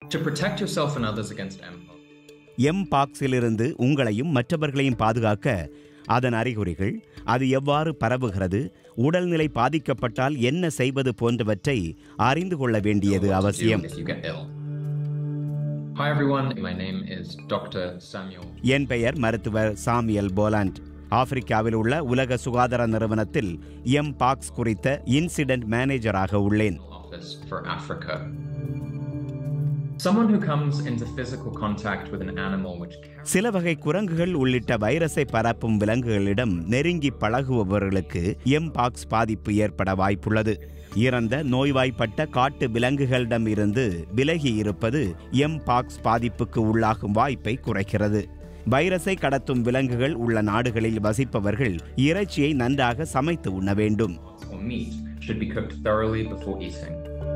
To protect yourself and others against mpox, எம் பாக்ஸிலிருந்து உங்களையும் மற்றவர்களையும் பாதுகாக்க அதன் அறிகுறிகள் அது எவ்வாறு பரவுகிறது உடல்நிலை பாதிக்கப்பட்டால் என்ன செய்வது போன்றவற்றை அறிந்து கொள்ள வேண்டியது what to do அவசியம் if you get ill. Hi everyone, my name is Dr. Samuel என் பெயர் மருத்துவர் சாமியல் போலாண்ட் ஆப்பிரிக்காவில் உள்ள உலக சுகாதார நிறுவனத்தில் எம் பாக்ஸ் குறித்த இன்சிடென்ட் மேனேஜராக உள்ளேன் Office for Africa. Someone who comes into physical contact with an animal which carries சில வகை குரங்குகள் உள்ளிட்ட வைரஸை பரப்பும் விலங்குகளிடம் நெருங்கி பழகுபவர்களுக்கு எம் பாக்ஸ் பாதிப்பு ஏற்பட வாய்ப்புள்ளது இறந்த நோய்வாய்ப்பட்ட காட்டு விலங்குகளிடம் இருந்து விலகி இருப்பது எம் பாக்ஸ் பாதிப்புக்கு உள்ளாகும் வாய்ப்பை குறைக்கிறது வைரஸை கடத்தும் விலங்குகள் உள்ள நாடுகளில் வசிப்பவர்கள் இறைச்சியை நன்றாக சமைத்து உண்ண வேண்டும் or meat should be cooked thoroughly before eating.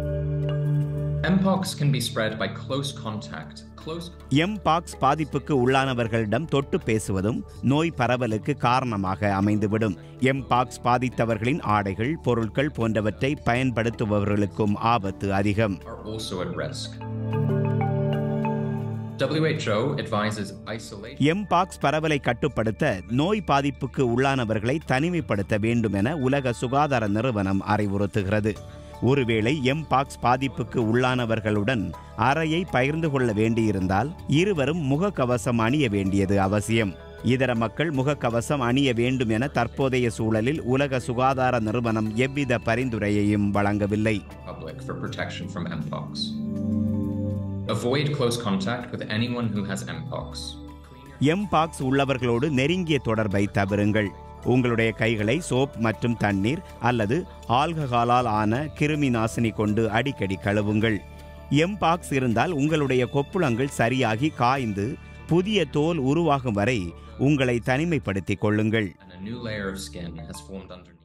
Mpox can be spread by close contact. Close mpox பாதிப்புக்கு உள்ளானவர்களிடம் தொட்டு பேசுவதும் நோய் பரவலுக்கு காரணமாக அமைந்துவிடும் எம் பாக்ஸ் பாதித்தவர்களின் ஆடைகள் பொருட்கள் போன்றவற்றை பயன்படுத்துபவர்களுக்கும் ஆபத்து அதிகம் are also at risk. WHO advises isolate mpox பரவலை கட்டுப்படுத்த நோய் பாதிப்புக்கு உள்ளானவர்களை தனிமைப்படுத்த வேண்டும் என உலக சுகாதார நிறுவனம் அறிவுறுத்துகிறது ஒருவேளை எம் பாக்ஸ் பாதிப்புக்கு உள்ளானவர்களுடன் அறையை பகிர்ந்து கொள்ள வேண்டியிருந்தால் இருவரும் முகக்கவசம் அணிய வேண்டியது அவசியம் இதர மக்கள் முகக்கவசம் அணிய வேண்டும் என தற்போதைய சூழலில் உலக சுகாதார நிறுவனம் எவ்வித பரிந்துரையையும் வழங்கவில்லை public for protection from Mpox. Avoid close contact with anyone who has Mpox. Mpox உள்ளவர்களோடு நெருங்கிய தொடர்பை தவிருங்கள் உங்களுடைய கைகளை சோப் மற்றும் தண்ணீர் அல்லது ஆல்கஹாலால் ஆன கிருமி நாசினி கொண்டு அடிக்கடி கழுவுங்கள் எம் பாக்ஸ் இருந்தால் உங்களுடைய கொப்புளங்கள் சரியாகி காய்ந்து புதிய தோல் உருவாகும் வரை உங்களை தனிமைப்படுத்திக் கொள்ளுங்கள் And a new layer of skin has formed underneath.